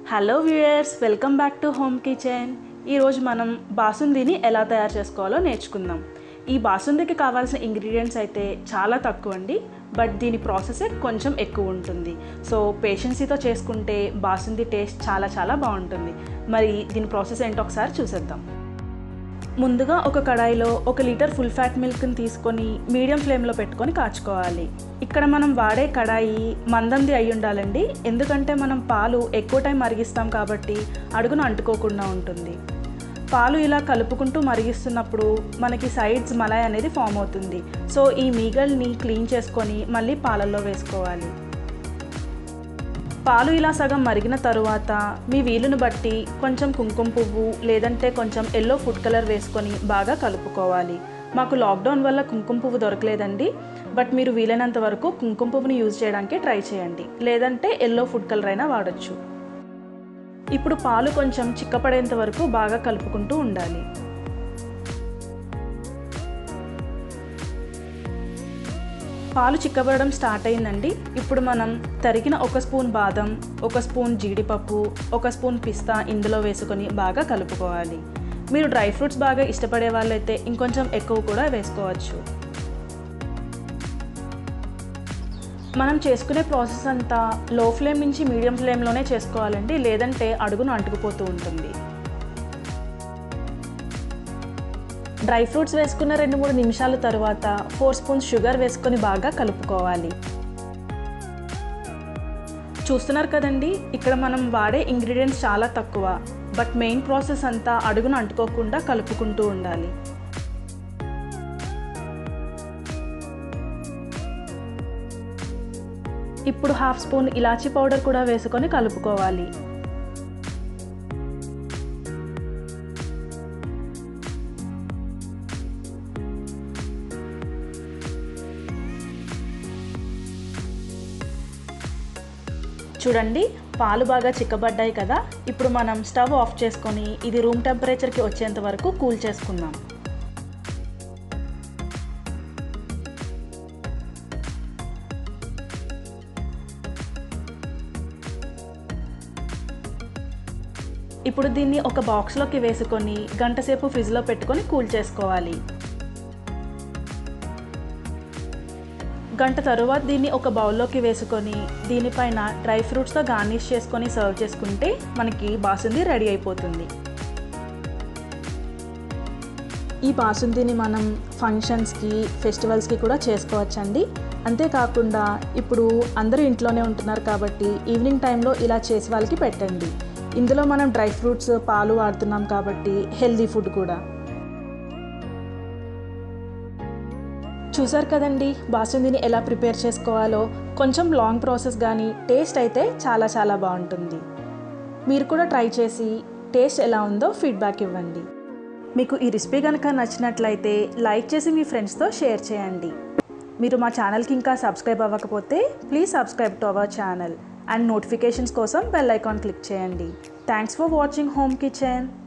hello viewers welcome back to home kitchen ఈరోజు మనం బాసుందీని ఎలా తయారు చేసుకోవాలో నేర్చుకుందాం ఈ బాసుందీకి కావాల్సిన ఇంగ్రీడియంట్స్ అయితే చాలా తక్కువ అండి బట్ దీని ప్రాసెసే కొంచెం ఎక్కువ ఉంటుంది సో పేషెన్సీతో చేసుకుంటే బాసుంది టేస్ట్ చాలా చాలా బాగుంటుంది మరి దీని ప్రాసెస్ ఏంటో ఒకసారి చూసేద్దాం ముందుగా ఒక కడాయిలో ఒక లీటర్ ఫుల్ ఫ్యాట్ మిల్క్ని తీసుకొని మీడియం ఫ్లేమ్లో పెట్టుకొని కాచుకోవాలి ఇక్కడ మనం వాడే కడాయి మందంది అయి ఉండాలండి ఎందుకంటే మనం పాలు ఎక్కువ టైం మరిగిస్తాం కాబట్టి అడుగున అంటుకోకుండా ఉంటుంది పాలు ఇలా కలుపుకుంటూ మరిగిస్తున్నప్పుడు మనకి సైడ్స్ మలాయ్ అనేది ఫామ్ అవుతుంది సో ఈ మీగల్ని క్లీన్ చేసుకొని మళ్ళీ పాలల్లో వేసుకోవాలి పాలు ఇలా సగం మరిగిన తరువాత మీ వీలును బట్టి కొంచెం కుంకుమ పువ్వు లేదంటే కొంచెం ఎల్లో ఫుడ్ కలర్ వేసుకొని బాగా కలుపుకోవాలి మాకు లాక్డౌన్ వల్ల కుంకుమ పువ్వు దొరకలేదండి బట్ మీరు వీలైనంత వరకు కుంకుమ పువ్వుని యూజ్ చేయడానికి ట్రై చేయండి లేదంటే ఎల్లో ఫుడ్ కలర్ అయినా వాడచ్చు ఇప్పుడు పాలు కొంచెం చిక్కపడేంత వరకు బాగా కలుపుకుంటూ ఉండాలి పాలు చిక్కబడడం స్టార్ట్ అయిందండి ఇప్పుడు మనం తరిగిన ఒక స్పూన్ బాదం ఒక స్పూన్ జీడిపప్పు ఒక స్పూన్ పిస్తా ఇందులో వేసుకొని బాగా కలుపుకోవాలి మీరు డ్రై ఫ్రూట్స్ బాగా ఇష్టపడే వాళ్ళైతే ఇంకొంచెం ఎక్కువ కూడా వేసుకోవచ్చు మనం చేసుకునే ప్రాసెస్ అంతా లో ఫ్లేమ్ నుంచి మీడియం ఫ్లేమ్లోనే చేసుకోవాలండి లేదంటే అడుగును అంటుకుపోతూ ఉంటుంది డ్రై ఫ్రూట్స్ వేసుకున్న రెండు మూడు నిమిషాల తర్వాత ఫోర్ స్పూన్స్ షుగర్ వేసుకొని బాగా కలుపుకోవాలి చూస్తున్నారు కదండి ఇక్కడ మనం వాడే ఇంగ్రీడియంట్స్ చాలా తక్కువ బట్ మెయిన్ ప్రాసెస్ అంతా అడుగును అంటుకోకుండా కలుపుకుంటూ ఉండాలి ఇప్పుడు హాఫ్ స్పూన్ ఇలాచీ పౌడర్ కూడా వేసుకొని కలుపుకోవాలి చూడండి పాలు బాగా చిక్కబడ్డాయి కదా ఇప్పుడు మనం స్టవ్ ఆఫ్ చేసుకొని ఇది రూమ్ టెంపరేచర్కి వచ్చేంత వరకు కూల్ చేసుకుందాం ఇప్పుడు దీన్ని ఒక బాక్స్లోకి వేసుకొని గంటసేపు ఫ్రిడ్జ్లో పెట్టుకొని కూల్ చేసుకోవాలి గంట తరువాత దీన్ని ఒక బౌల్లోకి వేసుకొని దీనిపైన డ్రై ఫ్రూట్స్తో గార్నిష్ చేసుకొని సర్వ్ చేసుకుంటే మనకి బాసుంది రెడీ అయిపోతుంది ఈ బాసుందిని మనం ఫంక్షన్స్కి ఫెస్టివల్స్కి కూడా చేసుకోవచ్చండి అంతేకాకుండా ఇప్పుడు అందరూ ఇంట్లోనే ఉంటున్నారు కాబట్టి ఈవినింగ్ టైంలో ఇలా చేసి వాళ్ళకి పెట్టండి ఇందులో మనం డ్రై ఫ్రూట్స్ పాలు వాడుతున్నాం కాబట్టి హెల్దీ ఫుడ్ కూడా చూసారు కదండి బాసుందిని ఎలా ప్రిపేర్ చేసుకోవాలో కొంచెం లాంగ్ ప్రాసెస్ కానీ టేస్ట్ అయితే చాలా చాలా బాగుంటుంది మీరు కూడా ట్రై చేసి టేస్ట్ ఎలా ఉందో ఫీడ్బ్యాక్ ఇవ్వండి మీకు ఈ రెసిపీ కనుక నచ్చినట్లయితే లైక్ చేసి మీ ఫ్రెండ్స్తో షేర్ చేయండి మీరు మా ఛానల్కి ఇంకా సబ్స్క్రైబ్ అవ్వకపోతే please subscribe to our channel and notifications కోసం బెల్ ఐకాన్ క్లిక్ చేయండి thanks for watching home kitchen